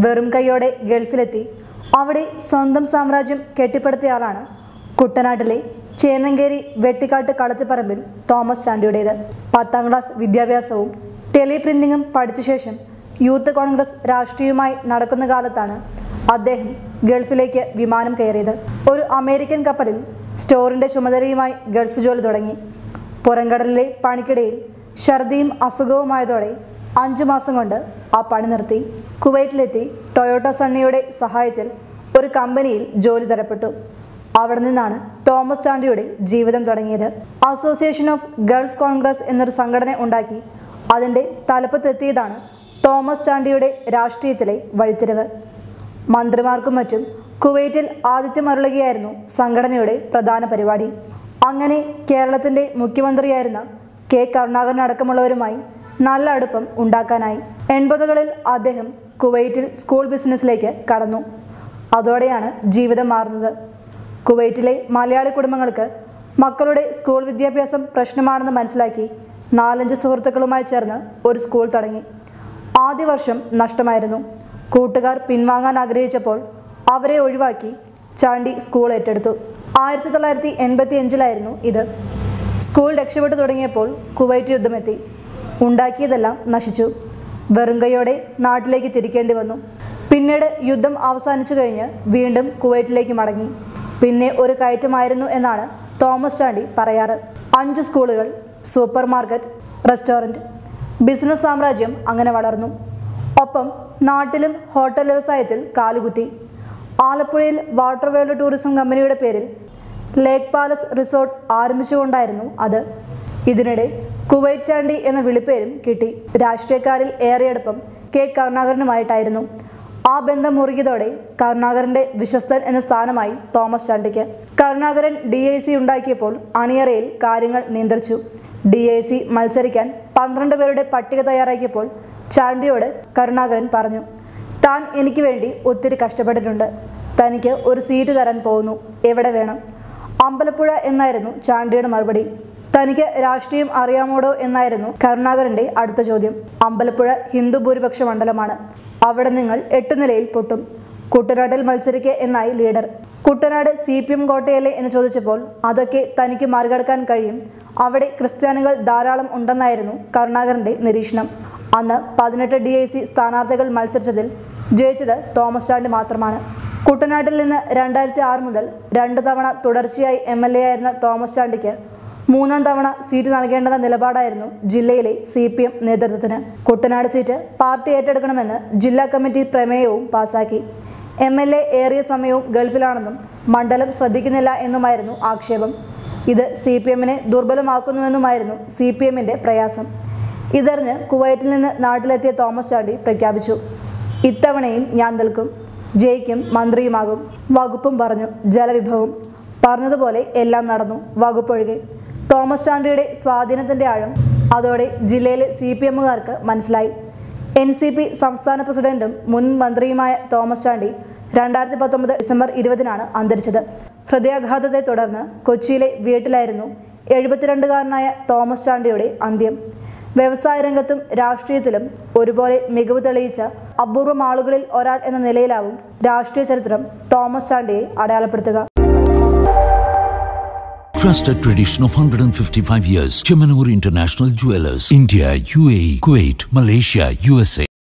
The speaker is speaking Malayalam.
വെറും കൈയോടെ ഗൾഫിലെത്തി അവിടെ സ്വന്തം സാമ്രാജ്യം കെട്ടിപ്പടുത്തിയ ആളാണ് കുട്ടനാട്ടിലെ ചേന്നങ്കേരി വെട്ടിക്കാട്ട് കളത്തിപ്പറമ്പിൽ തോമസ് ചാണ്ടിയുടേത് പത്താം ക്ലാസ് വിദ്യാഭ്യാസവും ടെലിപ്രിന്റിങ്ങും പഠിച്ച ശേഷം യൂത്ത് കോൺഗ്രസ് രാഷ്ട്രീയവുമായി നടക്കുന്ന കാലത്താണ് അദ്ദേഹം ഗൾഫിലേക്ക് വിമാനം കയറിയത് ഒരു അമേരിക്കൻ കപ്പലിൽ സ്റ്റോറിന്റെ ചുമതലയുമായി ഗൾഫ് ജോലി തുടങ്ങി പുറംകടലിലെ പണിക്കിടയിൽ ഛർദിയും അസുഖവുമായതോടെ അഞ്ചു മാസം കൊണ്ട് ആ പണി നിർത്തി കുവൈറ്റിലെത്തി ടൊയോട്ട സണ്ണിയുടെ സഹായത്തിൽ ഒരു കമ്പനിയിൽ ജോലി തരപ്പെട്ടു അവിടെ നിന്നാണ് തോമസ് ചാണ്ടിയുടെ ജീവിതം തുടങ്ങിയത് അസോസിയേഷൻ ഓഫ് ഗൾഫ് കോൺഗ്രസ് എന്നൊരു സംഘടന ഉണ്ടാക്കി അതിൻ്റെ തലപ്പത്തെത്തിയതാണ് തോമസ് ചാണ്ടിയുടെ രാഷ്ട്രീയത്തിലെ വഴിത്തിരിവ് മന്ത്രിമാർക്കും മറ്റും കുവൈറ്റിൽ ആതിഥ്യമരുളുകയായിരുന്നു സംഘടനയുടെ പ്രധാന പരിപാടി അങ്ങനെ കേരളത്തിൻ്റെ മുഖ്യമന്ത്രിയായിരുന്ന കെ കരുണാകരൻ അടക്കമുള്ളവരുമായി നല്ല അടുപ്പം ഉണ്ടാക്കാനായി എൺപതുകളിൽ അദ്ദേഹം കുവൈറ്റിൽ സ്കൂൾ ബിസിനസ്സിലേക്ക് കടന്നു അതോടെയാണ് ജീവിതം മാറുന്നത് കുവൈറ്റിലെ മലയാളി കുടുംബങ്ങൾക്ക് മക്കളുടെ സ്കൂൾ വിദ്യാഭ്യാസം പ്രശ്നമാണെന്ന് മനസ്സിലാക്കി നാലഞ്ച് സുഹൃത്തുക്കളുമായി ചേർന്ന് ഒരു സ്കൂൾ തുടങ്ങി ആദ്യ വർഷം നഷ്ടമായിരുന്നു കൂട്ടുകാർ പിൻവാങ്ങാൻ ആഗ്രഹിച്ചപ്പോൾ അവരെ ഒഴിവാക്കി ചാണ്ടി സ്കൂൾ ഏറ്റെടുത്തു ആയിരത്തി തൊള്ളായിരത്തി എൺപത്തി അഞ്ചിലായിരുന്നു ഇത് സ്കൂൾ രക്ഷപ്പെട്ടു തുടങ്ങിയപ്പോൾ കുവൈറ്റ് യുദ്ധമെത്തി ഉണ്ടാക്കിയതെല്ലാം നശിച്ചു വെറും കൈയോടെ നാട്ടിലേക്ക് തിരിക്കേണ്ടി വന്നു പിന്നീട് യുദ്ധം അവസാനിച്ചു കഴിഞ്ഞ് വീണ്ടും കുവൈറ്റിലേക്ക് മടങ്ങി പിന്നെ ഒരു കയറ്റമായിരുന്നു എന്നാണ് തോമസ് ചാണ്ടി പറയാറ് അഞ്ച് സ്കൂളുകൾ സൂപ്പർ മാർക്കറ്റ് റെസ്റ്റോറൻറ്റ് ബിസിനസ് സാമ്രാജ്യം അങ്ങനെ വളർന്നു ഒപ്പം നാട്ടിലും ഹോട്ടൽ വ്യവസായത്തിൽ കാലുകുത്തി ആലപ്പുഴയിൽ വാട്ടർ വേൾഡ് ടൂറിസം കമ്പനിയുടെ പേരിൽ ലേക്ക് പാലസ് റിസോർട്ട് ആരംഭിച്ചുകൊണ്ടായിരുന്നു അത് ഇതിനിടെ കുവൈറ്റ് ചാണ്ടി എന്ന വിളിപ്പേരും കിട്ടി രാഷ്ട്രീയക്കാരിൽ ഏറെ അടുപ്പം കെ കരുണാകരനുമായിട്ടായിരുന്നു ആ ബന്ധം മുറുകിയതോടെ കരുണാകരന്റെ വിശ്വസ്തൻ എന്ന സ്ഥാനമായി തോമസ് ചാണ്ടിക്ക് കരുണാകരൻ ഡി ഐ സി ഉണ്ടാക്കിയപ്പോൾ അണിയറയിൽ കാര്യങ്ങൾ നിയന്ത്രിച്ചു ഡി ഐ സി മത്സരിക്കാൻ പന്ത്രണ്ട് പേരുടെ പട്ടിക തയ്യാറാക്കിയപ്പോൾ ചാണ്ടിയോട് കരുണാകരൻ പറഞ്ഞു താൻ എനിക്ക് വേണ്ടി ഒത്തിരി കഷ്ടപ്പെട്ടിട്ടുണ്ട് തനിക്ക് ഒരു സീറ്റ് തരാൻ പോകുന്നു എവിടെ വേണം അമ്പലപ്പുഴ എന്നായിരുന്നു ചാണ്ടിയുടെ മറുപടി തനിക്ക് രാഷ്ട്രീയം അറിയാമോടോ എന്നായിരുന്നു കരുണാകരന്റെ അടുത്ത ചോദ്യം അമ്പലപ്പുഴ ഹിന്ദു ഭൂരിപക്ഷ മണ്ഡലമാണ് അവിടെ നിങ്ങൾ എട്ട് നിലയിൽ പൊട്ടും കുട്ടനാട്ടിൽ മത്സരിക്കുക എന്നായി leader Kuttanad C P M കോട്ടയല്ലേ എന്ന് ചോദിച്ചപ്പോൾ അതൊക്കെ തനിക്ക് മറികടക്കാൻ കഴിയും അവിടെ ക്രിസ്ത്യാനികൾ ധാരാളം ഉണ്ടെന്നായിരുന്നു കരുണാകരന്റെ നിരീക്ഷണം അന്ന് പതിനെട്ട് ഡി ഐ സി സ്ഥാനാർത്ഥികൾ മത്സരിച്ചതിൽ ജയിച്ചത് തോമസ് ചാണ്ടി മാത്രമാണ് കുട്ടനാട്ടിൽ നിന്ന് രണ്ടായിരത്തി ആറ് മുതൽ രണ്ട് തവണ തുടർച്ചയായി എം എൽ എ ആയിരുന്ന തോമസ് ചാണ്ടിക്ക് മൂന്നാം തവണ സീറ്റ് നൽകേണ്ടെന്ന നിലപാടായിരുന്നു ജില്ലയിലെ സി പി എം നേതൃത്വത്തിന് കുട്ടനാട് സീറ്റ് പാർട്ടി ഏറ്റെടുക്കണമെന്ന് ജില്ലാ കമ്മിറ്റി പ്രമേയവും പാസാക്കി എം എൽ എ ഏറിയ സമയവും ഗൾഫിലാണെന്നും മണ്ഡലം ശ്രദ്ധിക്കുന്നില്ല എന്നുമായിരുന്നു ആക്ഷേപം ഇത് സി പി എമ്മിനെ ദുർബലമാക്കുന്നുവെന്നുമായിരുന്നു സി പി എമ്മിൻ്റെ പ്രയാസം ഇതറിഞ്ഞ് കുവൈറ്റിൽ നിന്ന് നാട്ടിലെത്തിയ തോമസ് ചാണ്ടി പ്രഖ്യാപിച്ചു ഇത്തവണയും ഞാൻ നിൽക്കും ജയിക്കും മന്ത്രിയുമാകും വകുപ്പും പറഞ്ഞു ജലവിഭവം പറഞ്ഞതുപോലെ എല്ലാം നടന്നു വകുപ്പൊഴികെ തോമസ് ചാണ്ടിയുടെ സ്വാധീനത്തിന്റെ ആഴം അതോടെ ജില്ലയിലെ സി പി എമ്മുകാർക്ക് മനസ്സിലായി എൻ സി പി സംസ്ഥാന പ്രസിഡന്റും മുൻ മന്ത്രിയുമായ തോമസ് ചാണ്ടി രണ്ടായിരത്തി പത്തൊമ്പത് ഡിസംബർ ഇരുപതിനാണ് അന്തരിച്ചത് ഹൃദയാഘാതത്തെ തുടർന്ന് കൊച്ചിയിലെ വീട്ടിലായിരുന്നു എഴുപത്തിരണ്ടുകാരനായ തോമസ് ചാണ്ടിയുടെ അന്ത്യം വ്യവസായ രംഗത്തും രാഷ്ട്രീയത്തിലും ഒരുപോലെ മികവ് തെളിയിച്ച അപൂർവം ആളുകളിൽ ഒരാൾ എന്ന നിലയിലാവും രാഷ്ട്രീയ ചരിത്രം തോമസ് ചാണ്ടിയെ അടയാളപ്പെടുത്തുക Trusted tradition of 155 years. Chemanur International Jewelers. India, UAE, Kuwait, Malaysia, USA.